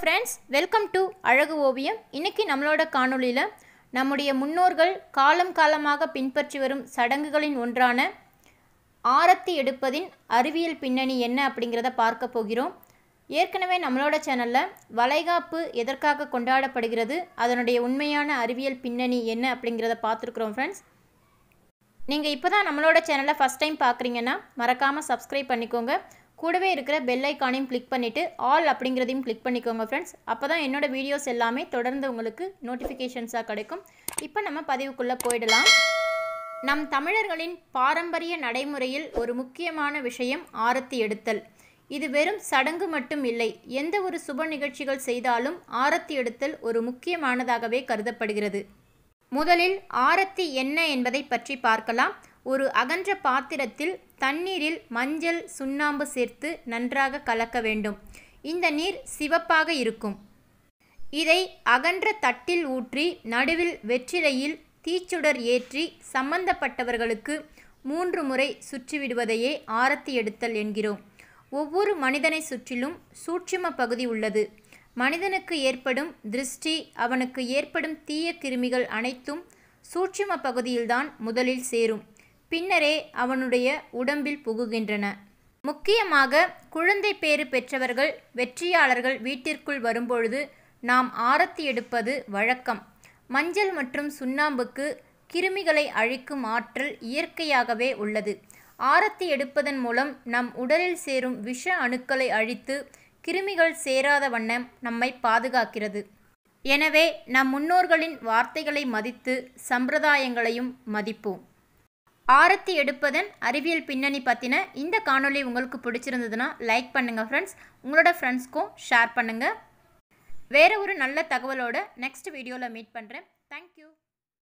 friends welcome to அழகு ஓவியம் இன்னைக்கு நம்மளோட காணொளியில் நம்முடைய முன்னோர்கள் காலம் காலமாக பின்பற்றி வரும் சடங்குகளின் ஒன்றான ஆரத்தி எடுப்பதின் அறிவியல் பின்னணி என்ன அப்படிங்கிறத பார்க்க போகிறோம் ஏற்கனவே நம்மளோட சேனலில் வளைகாப்பு எதற்காக கொண்டாடப்படுகிறது அதனுடைய உண்மையான அறிவியல் பின்னணி என்ன அப்படிங்கிறத பார்த்துருக்குறோம் ஃப்ரெண்ட்ஸ் நீங்கள் இப்போ தான் நம்மளோட சேனலை ஃபஸ்ட் டைம் பார்க்குறீங்கன்னா மறக்காமல் சப்ஸ்கிரைப் பண்ணிக்கோங்க கூடவே இருக்கிற பெல் ஐக்கானையும் கிளிக் பண்ணிவிட்டு ஆல் அப்படிங்கிறதையும் கிளிக் பண்ணிக்கோங்க ஃப்ரெண்ட்ஸ் அப்போ தான் என்னோட வீடியோஸ் எல்லாமே தொடர்ந்து உங்களுக்கு நோட்டிஃபிகேஷன்ஸாக கிடைக்கும் இப்போ நம்ம பதிவுக்குள்ளே போயிடலாம் நம் தமிழர்களின் பாரம்பரிய நடைமுறையில் ஒரு முக்கியமான விஷயம் ஆரத்தி எடுத்தல் இது வெறும் சடங்கு மட்டும் இல்லை எந்த ஒரு சுப நிகழ்ச்சிகள் செய்தாலும் ஆரத்தி எடுத்தல் ஒரு முக்கியமானதாகவே கருதப்படுகிறது முதலில் ஆரத்தி என்ன என்பதை பற்றி பார்க்கலாம் ஒரு அகன்ற பாத்திரத்தில் தண்ணீரில் மஞ்சள் சுண்ணாம்பு சேர்த்து நன்றாக கலக்க வேண்டும் இந்த நீர் சிவப்பாக இருக்கும் இதை அகன்ற தட்டில் ஊற்றி நடுவில் வெற்றிலையில் தீச்சுடர் ஏற்றி சம்பந்தப்பட்டவர்களுக்கு மூன்று முறை சுற்றிவிடுவதையே ஆரத்தி எடுத்தல் என்கிறோம் ஒவ்வொரு மனிதனை சுற்றிலும் சூட்சும பகுதி உள்ளது மனிதனுக்கு ஏற்படும் திருஷ்டி அவனுக்கு ஏற்படும் தீய கிருமிகள் அனைத்தும் சூட்சும பகுதியில்தான் முதலில் சேரும் பின்னரே அவனுடைய உடம்பில் புகுகின்றன முக்கியமாக குழந்தை பேறு பெற்றவர்கள் வெற்றியாளர்கள் வீட்டிற்குள் வரும்பொழுது நாம் ஆரத்தி எடுப்பது வழக்கம் மஞ்சள் மற்றும் சுண்ணாம்புக்கு கிருமிகளை அழிக்கும் ஆற்றல் இயற்கையாகவே உள்ளது ஆரத்தி எடுப்பதன் மூலம் நம் உடலில் சேரும் விஷ அணுக்களை அழித்து கிருமிகள் சேராத வண்ணம் நம்மை பாதுகாக்கிறது எனவே நம் முன்னோர்களின் வார்த்தைகளை மதித்து சம்பிரதாயங்களையும் மதிப்போம் ஆரத்தி எடுப்பதன் அறிவியல் பின்னணி பற்றின இந்த காணொளி உங்களுக்கு பிடிச்சிருந்ததுன்னா லைக் பண்ணுங்கள் ஃப்ரெண்ட்ஸ் உங்களோட ஃப்ரெண்ட்ஸ்க்கும் ஷேர் பண்ணுங்கள் வேறு ஒரு நல்ல தகவலோட நெக்ஸ்ட் வீடியோவில் மீட் பண்ணுறேன் தேங்க்யூ